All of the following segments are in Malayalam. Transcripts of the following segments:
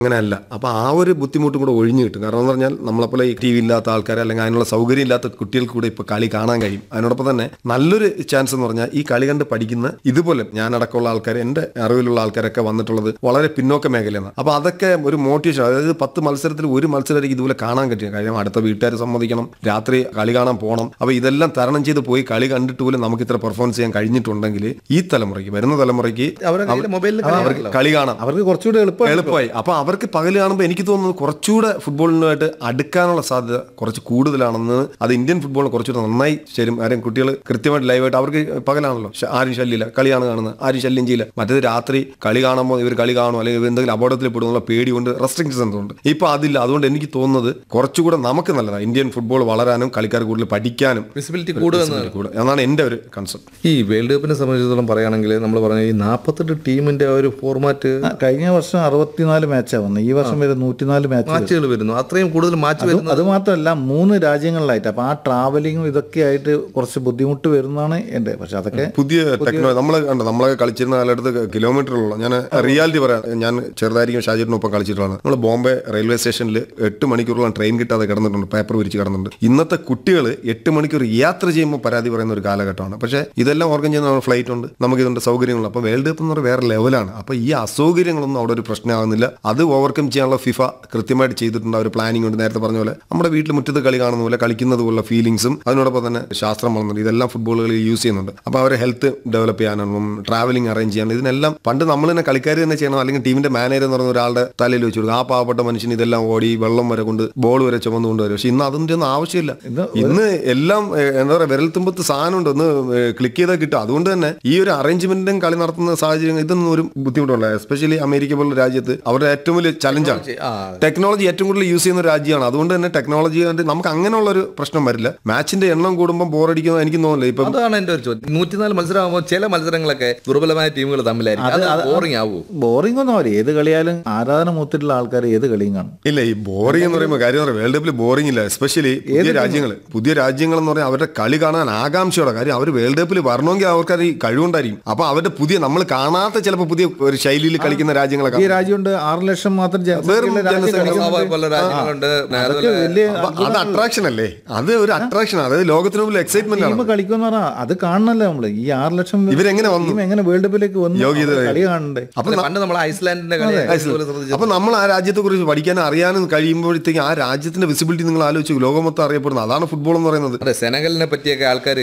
അങ്ങനെയല്ല അപ്പൊ ആ ഒരു ബുദ്ധിമുട്ടും കൂടെ ഒഴിഞ്ഞു കിട്ടും കാരണം എന്ന് പറഞ്ഞാൽ നമ്മളെപ്പോലെ ഈ ടി വി ഇല്ലാത്ത ആൾക്കാർ അല്ലെങ്കിൽ അതിനുള്ള സൗകര്യം ഇല്ലാത്ത കുട്ടികൾക്ക് കൂടെ ഇപ്പൊ കളി കാണാൻ കഴിയും അതിനോടൊപ്പം തന്നെ നല്ലൊരു ചാൻസ് എന്ന് പറഞ്ഞാൽ ഈ കളി കണ്ട് പഠിക്കുന്ന ഇതുപോലെ ഞാനടക്കമുള്ള ആൾക്കാർ എന്റെ അറിവിലുള്ള ആൾക്കാരൊക്കെ വന്നിട്ടുള്ളത് വളരെ പിന്നോക്ക മേഖലയാണ് അപ്പൊ അതൊക്കെ ഒരു മോട്ടിവേഷൻ അതായത് പത്ത് മത്സരത്തിൽ ഒരു മത്സരമായിരിക്കും ഇതുപോലെ കാണാൻ പറ്റും കാര്യം അടുത്ത വീട്ടുകാർ സമ്മതിക്കണം രാത്രി കളി കാണാൻ പോകണം അപ്പൊ ഇതെല്ലാം തരണം ചെയ്ത് പോയി കളി കണ്ടിട്ട് പോലും നമുക്ക് ഇത്ര പെർഫോമൻസ് ചെയ്യാൻ കഴിഞ്ഞിട്ടുണ്ടെങ്കിൽ ഈ തലമുറയ്ക്ക് വരുന്ന തലമുറയ്ക്ക് അവരുടെ കയ്യിൽ മൊബൈലിൽ അവർക്ക് കളി കാണാം അവർക്ക് കുറച്ചുകൂടി എളുപ്പമാണ് എളുപ്പമായി അപ്പൊ അവർക്ക് പകല് കാണുമ്പോൾ എനിക്ക് തോന്നുന്നത് കുറച്ചുകൂടെ ഫുട്ബോളിനുമായിട്ട് അടുക്കാനുള്ള സാധ്യത കുറച്ച് കൂടുതലാണെന്ന് അത് ഇന്ത്യൻ ഫുട്ബോളിന് കുറച്ചുകൂടെ നന്നായി ശരി കാര്യം കുട്ടികൾ കൃത്യമായിട്ട് ലൈവായിട്ട് അവർക്ക് പകലാണല്ലോ ശ- ആരും ശല്യമില്ല കളിയാണ് കാണുന്നത് ആരും ശല്യം ചെയ്യില്ല മറ്റേത് രാത്രി കളി കാണുമ്പോൾ ഇവർ കളി കാണും അല്ലെങ്കിൽ ഇവർ എന്തെങ്കിലും അപകടത്തിൽ പെടുന്നുള്ള പേടി കൊണ്ട് റെസ്ട്രിക്ഷൻസ് ഉണ്ട് ഇപ്പൊ അതില്ല അതുകൊണ്ട് എനിക്ക് തോന്നുന്നത് കുറച്ചുകൂടെ നമുക്ക് നല്ലതാണ് ഇന്ത്യൻ ഫുട്ബോൾ വളരാനും കളിക്കാർ കൂടുതൽ പഠിക്കാനും വിസിബിലിറ്റി കൂടുമെന്ന് കൂടെ എന്നാണ് എന്റെ ഒരു കൺസെപ്റ്റ് ഈ വേൾഡ് കപ്പിനെ സംബന്ധിച്ചിടത്തോളം പറയുകയാണെങ്കിൽ നമ്മൾ പറഞ്ഞ ഈ നാൽപ്പത്തെട്ട് ടീമിന്റെ ആ ഒരു ഫോർമാറ്റ് ആ, കഴിഞ്ഞ വർഷം അറുപത്തിനാല് മാച്ചാണ് വന്നത് ഈ വർഷം വരെ നൂറ്റിനാല് മാച്ച് മാച്ചുകൾ വരുന്നു അത്രയും കൂടുതൽ മാച്ച് വരുന്നു അത് മാത്രമല്ല മൂന്ന് രാജ്യങ്ങളിലായിട്ട് അപ്പൊ ആ ട്രാവലിങ്ങും ഇതൊക്കെ ആയിട്ട് കുറച്ച് ബുദ്ധിമുട്ട് വരുന്നതാണ് എന്റെ പക്ഷെ അതൊക്കെ പുതിയ ടെക്നോളജി നമ്മൾ കണ്ടോ നമ്മളെ കളിച്ചിരുന്ന കാലത്ത് കിലോമീറ്ററുള്ള ഞാൻ റിയാലിറ്റി പറയാം ഞാൻ ചെറുതായിരിക്കും ഷാജിറിനൊപ്പം കളിച്ചിട്ടുള്ളതാണ് നമ്മൾ ബോംബെ റെയിൽവേ സ്റ്റേഷനിൽ എട്ട് മണിക്കൂറോളം ട്രെയിൻ കിട്ടാതെ കിടന്നിട്ടുണ്ട് പേപ്പർ വിരിച്ച് കിടന്നിട്ടുണ്ട് ഇന്നത്തെ കുട്ടികൾ എട്ട് മണിക്കൂർ യാത്ര ചെയ്യുമ്പോൾ പരാതി പറയുന്ന ഒരു കാലഘട്ടമാണ് പക്ഷേ ഇതെല്ലാം ഓർഗൻ ചെയ്യുന്ന നമ്മൾ ഫ്ലൈറ്റ് ഉണ്ട് നമുക്ക് ഇതിന്റെ സൗകര്യങ്ങളുണ്ട് അപ്പോൾ വേൾഡ് കപ്പ് എന്ന് പറഞ്ഞാൽ വേറെ ലെവലാണ് അപ്പോൾ ഈ അസൗകര്യങ്ങളൊന്നും അവിടെ ഒരു പ്രശ്നമാകുന്നില്ല അത് ഓവർകം ചെയ്യാനുള്ള ഫിഫ കൃത്യമായിട്ട് ചെയ്തിട്ടുണ്ട് ആ ഒരു പ്ലാനിംഗ് ഉണ്ട് നേരത്തെ പറഞ്ഞ പോലെ നമ്മുടെ വീട്ടിൽ മുറ്റത്ത് കളി കാണുന്ന പോലെ കളിക്കുന്നത് പോലുള്ള ഫീലിംഗ്സും അതിനോടൊപ്പം തന്നെ ശാസ്ത്രം വളർന്നുണ്ട് ഇതെല്ലാം ഫുട്ബോളുകളിൽ യൂസ് ചെയ്യുന്നുണ്ട് അപ്പോൾ അവരെ ഹെൽത്ത് ഡെവലപ്പ് ചെയ്യാനും ട്രാവലിംഗ് അറേഞ്ച് ചെയ്യാനും ഇതിനെല്ലാം പണ്ട് നമ്മൾ തന്നെ കളിക്കാർ തന്നെ ചെയ്യണം അല്ലെങ്കിൽ ടീമിന്റെ മാനേജർ എന്ന് പറയുന്ന ഒരാളുടെ തലയിൽ വെച്ച് കൊടുക്കും ആ പാവപ്പെട്ട മനുഷ്യന് ഇതെല്ലാം ഓടി വെള്ളം വരെ കൊണ്ട് ബോൾ വരെ ചുമന്നു കൊണ്ടുവരും പക്ഷെ ഇന്ന് അതിന്റെ ഒന്നും ആവശ്യമില്ല ഇന്ന് എല്ലാം ഏഹ്, എന്താ പറയുക വിരൽത്തുമ്പത്ത് സാധനമുണ്ട് ഒന്ന് ക്ലിക്ക് ചെയ്താൽ കിട്ടും അതുകൊണ്ട് തന്നെ ഈ ഒരു അറേഞ്ച്മെന്റും കളി നടത്തുന്ന സാഹചര്യം ഇതൊന്നും ഒരു ബുദ്ധിമുട്ടുള്ള എസ്പെഷ്യലി അമേരിക്ക പോലുള്ള രാജ്യത്ത് അവരുടെ ഏറ്റവും വലിയ ചലഞ്ചാണ് ആ ടെക്നോളജി ഏറ്റവും കൂടുതൽ യൂസ് ചെയ്യുന്ന ഒരു രാജ്യമാണ് അതുകൊണ്ട് തന്നെ ടെക്നോളജി കൊണ്ട് നമുക്ക് അങ്ങനെയുള്ള ഒരു പ്രശ്നം വരില്ല മാച്ചിന്റെ എണ്ണം കൂടുമ്പോൾ ബോറടിക്കുന്നത് എനിക്ക് തോന്നുന്നില്ല ഇപ്പം അതാണ് എന്റെ ഒരു ചോദ്യം നൂറ്റിനാല് മത്സരമാകുമ്പോൾ ചില മത്സരങ്ങളൊക്കെ ദുർബലമായ ടീമുകൾ തമ്മിലായിരിക്കും അത് ബോറിംഗ് ആവൂ ബോറിംഗ് ഒന്നും ആവില്ല ഏത് കളിയാലും ആരാധന മൂത്തിട്ടുള്ള ആൾക്കാർ ഏത് കളിയും കാണും ഇല്ല ഈ ബോറിംഗ് എന്ന് പറയുമ്പോൾ കാര്യം പറയാം വേൾഡ് കപ്പിൽ ബോറിംഗ് ഇല്ല എസ്പെഷ്യലി പുതിയ രാജ്യങ്ങൾ പുതിയ രാജ്യങ്ങൾ എന്ന് പറഞ്ഞാൽ അവരുടെ കളി കാണാൻ ആകാംക്ഷയോടെ കാര്യം അവർ വേൾഡ് കപ്പിൽ വരണമെങ്കിൽ അവർക്ക് ഈ കഴിവുണ്ടായിരിക്കും അപ്പൊ അവരുടെ പുതിയ നമ്മൾ കാണാത്ത ചിലപ്പോൾ പുതിയ ഒരു ശൈലിയിൽ കളിക്കുന്ന രാജ്യങ്ങളൊക്കെ ഈ രാജ്യമുണ്ട് ആറ് ലക്ഷം മാത്രം വെറും ജനസംഖ്യയുള്ള രാജ്യം ജനസംഖ്യ. കളിക്കുന്നുണ്ട്. പല രാജ്യങ്ങളുണ്ട് അതൊക്കെ വലിയ അപ്പൊ അത് അട്രാക്ഷൻ അല്ലേ അത് ഒരു അട്രാക്ഷൻ അതായത് ലോകത്തിന് മുമ്പിൽ എക്സൈറ്റ്മെന്റ് ടീം ആണ് കളിക്കുമെന്ന് പറഞ്ഞാൽ അത് കാണണല്ലേ നമ്മള് ഈ ആറ് ലക്ഷം ഇവരെങ്ങനെ വന്നു? ടീം എങ്ങനെ വേൾഡ് കപ്പിലേക്ക് വന്നു യോഗ്യത അവര് കളി കാണണ്ടേ അപ്പൊ അല്ല, പണ്ട് നമ്മൾ ഐസ്ലാൻഡിന്റെ കളി ഇതുപോലെ ശ്രദ്ധിച്ചു അപ്പൊ നമ്മൾ ആ രാജ്യത്തെ കുറിച്ച് പഠിക്കാനും അറിയാനും കഴിയുമ്പോഴത്തേക്ക് ആ രാജ്യത്തിന്റെ വിസിബിലിറ്റി നിങ്ങൾ ആലോചിച്ചു ലോകം മൊത്തം അറിയപ്പെടുന്നത് അതാണ് ഫുട്ബോൾ എന്ന് പറയുന്നത് അതെ സെനഗലിനെ പറ്റിയൊക്കെ ആൾക്കാർ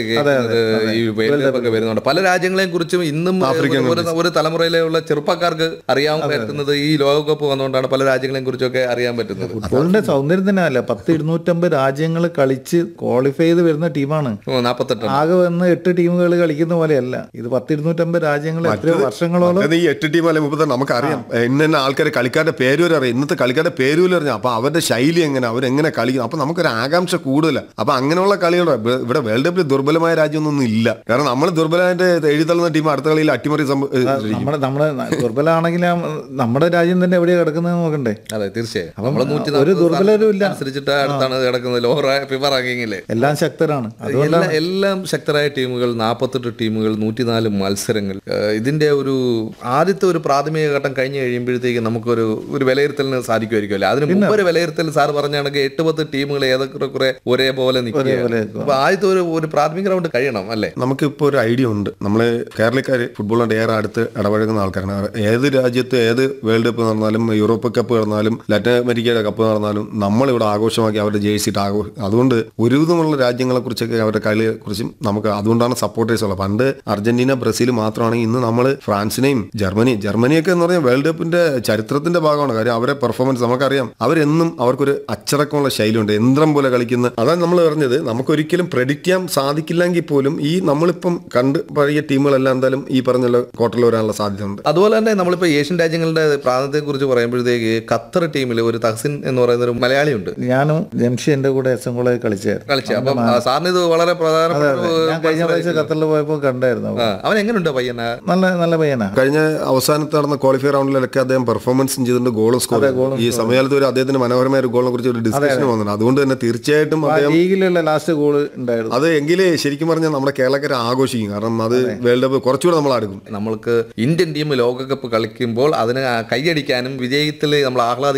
ഈ വേൾഡ് കപ്പ് ഒക്കെ വരുന്നുണ്ട് പല രാജ്യങ്ങളെയും കുറിച്ചും ഇന്നും ആഫ്രിക്കൻ ഒരു ഒരു തലമുറയിലുള്ള ചെറുപ്പക്കാർക്ക് അറിയാൻ പറ്റുന്നത് ഈ ലോകകപ്പ് വന്നുകൊണ്ടാണ് പല രാജ്യങ്ങളെയും കുറിച്ചൊക്കെ അറിയാൻ പറ്റുന്നത് ഫുട്ബോളിന്റെ സൗന്ദര്യം തന്നെ അല്ല പത്ത് ഇരുന്നൂറ്റമ്പത് രാജ്യങ്ങൾ കളിച്ച് ക്വാളിഫൈ ചെയ്ത് വരുന്ന ടീമാണ് ഓ, നാപ്പത്തെട്ട് ആകെ വന്ന് എട്ട് ടീമുകൾ കളിക്കുന്ന പോലെയല്ല ഇത് പത്ത് ഇരുന്നൂറ്റമ്പത് രാജ്യങ്ങൾ എത്രയോ വർഷങ്ങളോളം അത് ഈ എട്ട് ടീം അല്ലെങ്കിൽ മുപ്പത്തി നമുക്ക് അറിയാം ഇന്ന ഇന്ന ആൾക്കാരെ കളിക്കാരുടെ പേര് വരെ അറിയാം ഇന്നത്തെ കളിക്കാരുടെ പേര് പോലും അറിയാം അപ്പൊ അവരുടെ ശൈലി എങ്ങനെ അവരെങ്ങനെ കളിക്കും അപ്പൊ നമുക്കൊരു ആകാംക്ഷ കൂടുതലാണ് അപ്പൊ അങ്ങനെയുള്ള കളികളുടെ ഇവ- ഇവിടെ വേൾഡ് കപ്പിൽ ദുർബലമായ രാജ്യമൊന്നും ഇല്ല കാരണം നമ്മൾ ദുർബലമായിട്ട് എഴുതള്ളുന്ന ടീം അടുത്ത കളിയിൽ അട്ടിമറി സംഭ- ഏ, നമ്മുടെ നമ്മുടെ ദുർബലമാണെങ്കിൽ നമ്മുടെ രാജ്യം തന്നെ എവിടെയാ കിടക്കുന്നത് നോക്കണ്ടേ അതെ തീർച്ചയായും നമ്മൾ നൂറ്റി ഒരു ദുർബലരും ഇല്ല അനുസരിച്ചിട്ട് അടുത്താണ് കിടക്കുന്നത് ലോവർ ഫിഫ റാങ്കിങ്ങില് എല്ലാം ശക്തരാണ് എല്ലാ എല്ലാം ശക്തരായ ടീമുകൾ നാൽപ്പത്തെട്ട് ടീമുകൾ നൂറ്റിനാല് മത്സരങ്ങൾ ഏഹ് ഇതിന്റെ ഒരു ആദ്യത്തെ ഒരു പ്രാഥമിക ഘട്ടം കഴിഞ്ഞ് കഴിയുമ്പോഴത്തേക്ക് നമുക്കൊരു ഒരു വിലയിരുത്തലിന് സാധിക്കുമായിരിക്കുമല്ലേ അതിന് മുമ്പ് ഒരു വിലയിരുത്തൽ സാർ പറഞ്ഞാണെങ്കിൽ എട്ട് പത്ത് ടീമുകൾ ഏതൊക്കെ കുറെ ഒരേപോലെ നിൽക്കുക അപ്പൊ ആദ്യത്തെ ഒരു ഒരു പ്രാഥമിക റൗണ്ട് കഴിയണം അല്ലേ നമുക്കിപ്പോൾ ഒരു ഐഡിയ ഉണ്ട് നമ്മൾ കേരളക്കാർ ഫുട്ബോളിന്റെ ഏറെ അടുത്ത് ഇടപഴകുന്ന ആൾക്കാരാണ് ഏത് രാജ്യത്ത് ഏത് വേൾഡ് കപ്പ് നടന്നാലും യൂറോപ്പ് കപ്പ് നടന്നാലും ലാറ്റിൻ അമേരിക്കയുടെ കപ്പ് നടന്നാലും നമ്മളിവിടെ ആഘോഷമാക്കി അവരുടെ ജേഴ്സിട്ട് ആഘോഷം അതുകൊണ്ട് ഒരുവിധമുള്ള രാജ്യങ്ങളെ കുറിച്ചൊക്കെ അവരുടെ കളിയെ കുറിച്ചും നമുക്ക് അതുകൊണ്ടാണ് സപ്പോർട്ടേഴ്സ് ഉള്ളത് പണ്ട് അർജന്റീന ബ്രസീൽ മാത്രമാണെങ്കിൽ ഇന്ന് നമ്മൾ ഫ്രാൻസിനെയും ജർമ്മനി ജർമ്മനിയൊക്കെ എന്ന് പറഞ്ഞാൽ വേൾഡ് കപ്പിന്റെ ചരിത്രത്തിന്റെ ഭാഗമാണ് കാര്യം അവരെ പെർഫോമൻസ് നമുക്കറിയാം അവരെന്നും അവർക്കൊരു അച്ചടക്കമുള്ള ശൈലിയുണ്ട് യന്ത്രം പോലെ കളിക്കുന്ന അതാണ് നമ്മൾ പറഞ്ഞത് നമുക്കൊരിക്കലും പ്രഡിക്റ്റ് ചെയ്യാൻ സാധിക്കില്ലെങ്കിൽ പോലും ഈ നമ്മളിപ്പം കണ്ട് പഴയ ടീമുകളെല്ലാം എന്തായാലും ഈ പറഞ്ഞ ക്വാർട്ടറിൽ വരാനുള്ള സാധ്യത ഉണ്ട് അതുപോലെ തന്നെ നമ്മളിപ്പോ ഏഷ്യൻ രാജ്യങ്ങളുടെ പ്രാതിനിധ്യത്തെ കുറിച്ച് പറയുമ്പോഴത്തേക്ക് ഖത്തർ ടീമിൽ ഒരു തഹസിൻ എന്ന് പറയുന്ന ഒരു മലയാളിയുണ്ട് ഞാനും ജംഷി എന്റെ കൂടെ എസ് എം കോളേജ് കളിച്ചായിരുന്നു കളിച്ചു അപ്പം ആ, സാറിന് ഇത് വളരെ പ്രധാനപ്പെട്ട ഒരു ഞാൻ കഴിഞ്ഞ പ്രാവശ്യം ഖത്തറിൽ പോയപ്പോൾ കണ്ടായിരുന്നു ആ, അവൻ എങ്ങനെയുണ്ട് പയ്യന നല്ല നല്ല പയ്യനാ കഴിഞ്ഞ അവസാനത്ത് നടന്ന ക്വാളിഫയർ റൗണ്ടിലൊക്കെ അദ്ദേഹം പെർഫോമൻസും ചെയ്തിട്ടുണ്ട് ഗോളും സ്കോർ ഈ സമയത്ത് ഒരു അദ്ദേഹത്തിന് മനോഹരമായ ഒരു ഗോളിനെ കുറിച്ച് ഒരു ഡിസ്കഷൻ വന്നിട്ടുണ്ട് അതുകൊണ്ട് തന്നെ തീർച്ചയായിട്ടും ആ അദ്ദേഹം ലീഗിലുള്ള ലാസ്റ്റ് ഗോള് ഉണ്ടായിരുന്നു അത് എങ്കിലേ ശരിക്കും പറഞ്ഞാൽ നമ്മുടെ കേരളക്കാരെ ആഘോഷിക്കും കാരണം അത് വേൾഡ് കപ്പ് കുറച്ചുകൂടെ നമ്മൾ അടുക്കും നമ്മൾക്ക് ഇന്ത്യൻ ടീം ലോകകപ്പ് കളിക്കുമ്പോൾ അതിന് കൈയടിക്കാനും വിജയം വിജയത്തിൽ നമ്മൾ ആഹ്ലാദിക്കും